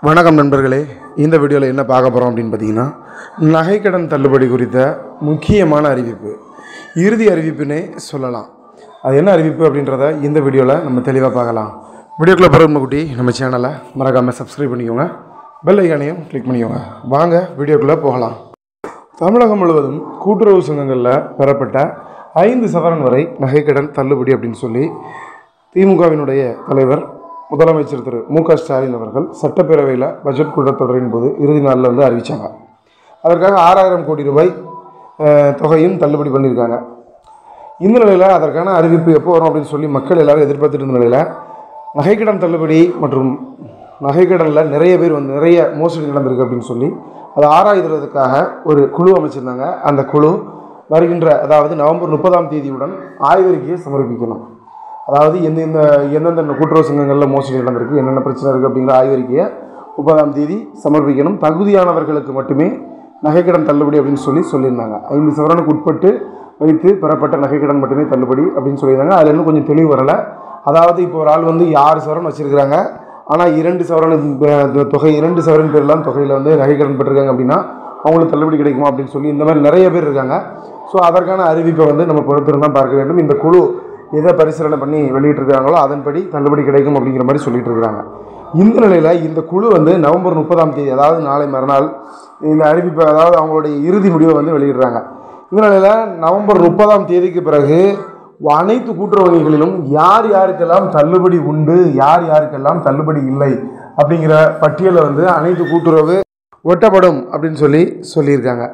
வணக்கம் நண்பர்களே இந்த வீடியோவில் என்ன பார்க்க போகிறோம் அப்படின்னு பார்த்தீங்கன்னா நகைக்கடன் தள்ளுபடி குறித்த முக்கியமான அறிவிப்பு இறுதி அறிவிப்புனே சொல்லலாம் அது என்ன அறிவிப்பு அப்படின்றத இந்த வீடியோவில் நம்ம தெளிவாக பார்க்கலாம் வீடியோக்குள்ளே பிறகு குட்டி நம்ம சேனலை மறக்காமல் சப்ஸ்கிரைப் பண்ணிக்கோங்க பெல் ஐக்கானையும் கிளிக் பண்ணிக்கோங்க வாங்க வீடியோக்குள்ளே போகலாம் தமிழகம் முழுவதும் கூட்டுறவு சங்கங்களில் பெறப்பட்ட ஐந்து சவரன் வரை நகைக்கடன் தள்ளுபடி அப்படின்னு சொல்லி திமுகவினுடைய தலைவர் முதலமைச்சர் திரு மு க ஸ்டாலின் அவர்கள் சட்டப்பேரவையில் பட்ஜெட் கூட்டத்தொடரின் போது இறுதி நாளில் வந்து அறிவித்தாங்க அதற்காக ஆறாயிரம் கோடி ரூபாய் அஹ், தொகையும் தள்ளுபடி பண்ணியிருக்காங்க இந்த நிலையில் அதற்கான அறிவிப்பு எப்போ வரும் அப்படின்னு சொல்லி மக்கள் எல்லாரும் எதிர்பார்த்துட்டு இருந்த நிலையில் நகைக்கடன் தள்ளுபடி மற்றும் நகைக்கடனில் நிறைய பேர் வந்து நிறைய மோசடி நடந்திருக்கு அப்படின்னு சொல்லி அதை ஆராய்கிறதுக்காக ஒரு குழு அமைச்சிருந்தாங்க அந்த குழு வருகின்ற அதாவது நவம்பர் முப்பதாம் தேதியுடன் ஆய்வறிக்கையை சமர்ப்பிக்கணும் அதாவது எந்தெந்த எந்தெந்த கூட்டுறவு சங்கங்களில் மோசடி நடந்திருக்கு என்னென்ன பிரச்சனை இருக்குது அப்படிங்கிற ஆய்வறிக்கையை முப்பதாம் தேதி சமர்ப்பிக்கணும் தகுதியானவர்களுக்கு மட்டுமே நகைக்கடன் தள்ளுபடி அப்படின்னு சொல்லி சொல்லியிருந்தாங்க ஐந்து சவரனுக்கு உட்பட்டு வைத்து பெறப்பட்ட நகைக்கடன் மட்டுமே தள்ளுபடி அப்படின்னு சொல்லியிருந்தாங்க அதில் இன்னும் கொஞ்சம் தெளிவு வரலை அதாவது இப்போ ஒரு ஆள் வந்து ஆறு சவரன் வச்சுருக்கிறாங்க ஆனால் இரண்டு சவரன் அஹ், தொகை இரண்டு சவரன் பேர்லாம் தொகையில் வந்து நகைக்கடன் பெற்றிருக்காங்க அப்படின்னா அவங்களுக்கு தள்ளுபடி கிடைக்குமா அப்படின்னு சொல்லி இந்த மாதிரி நிறைய பேர் இருக்காங்க ஸோ அதற்கான அறிவிப்பை வந்து நம்ம பொறுத்திருந்து தான் பார்க்க வேண்டும் இந்த குழு எதை பரிசீலனை பண்ணி வெளியிட்டிருக்காங்களோ அதன்படி தள்ளுபடி கிடைக்கும் அப்படிங்கிற மாதிரி சொல்லிட்டு இருக்கிறாங்க இந்த நிலையில் இந்த குழு வந்து நவம்பர் முப்பதாம் தேதி அதாவது நாளை மறுநாள் இந்த அறிவிப்பை அதாவது அவங்களுடைய இறுதி முடிவை வந்து வெளியிடுறாங்க இந்த நிலையில் நவம்பர் முப்பதாம் தேதிக்கு பிறகு அனைத்து கூட்டுறவு வங்கிகளிலும் யார் யாருக்கெல்லாம் தள்ளுபடி உண்டு யார் யாருக்கெல்லாம் தள்ளுபடி இல்லை அப்படிங்கிற பட்டியலை வந்து அனைத்து கூட்டுறவு ஒட்டப்படும் அப்படின்னு சொல்லி சொல்லியிருக்காங்க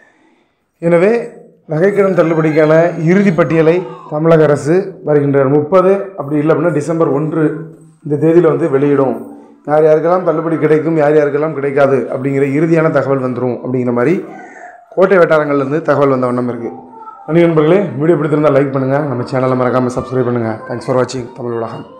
எனவே நகைக்கடன் தள்ளுபடிக்கான இறுதி பட்டியலை தமிழக அரசு வருகின்ற முப்பது அப்படி இல்லை அப்படின்னா டிசம்பர் ஒன்று இந்த தேதியில் வந்து வெளியிடும் யார் யாருக்கெல்லாம் தள்ளுபடி கிடைக்கும் யார் யாருக்கெல்லாம் கிடைக்காது அப்படிங்கிற இறுதியான தகவல் வந்துடும் அப்படிங்கிற மாதிரி கோட்டை வட்டாரங்கள்லேருந்து தகவல் வந்த வண்ணம் இருக்குது நன்றி நண்பர்களே வீடியோ பிடித்திருந்தால் லைக் பண்ணுங்கள் நம்ம சேனலை மறக்காமல் சப்ஸ்கிரைப் பண்ணுங்கள் தேங்க்ஸ் ஃபார் வாட்சிங் தமிழ் உலகம்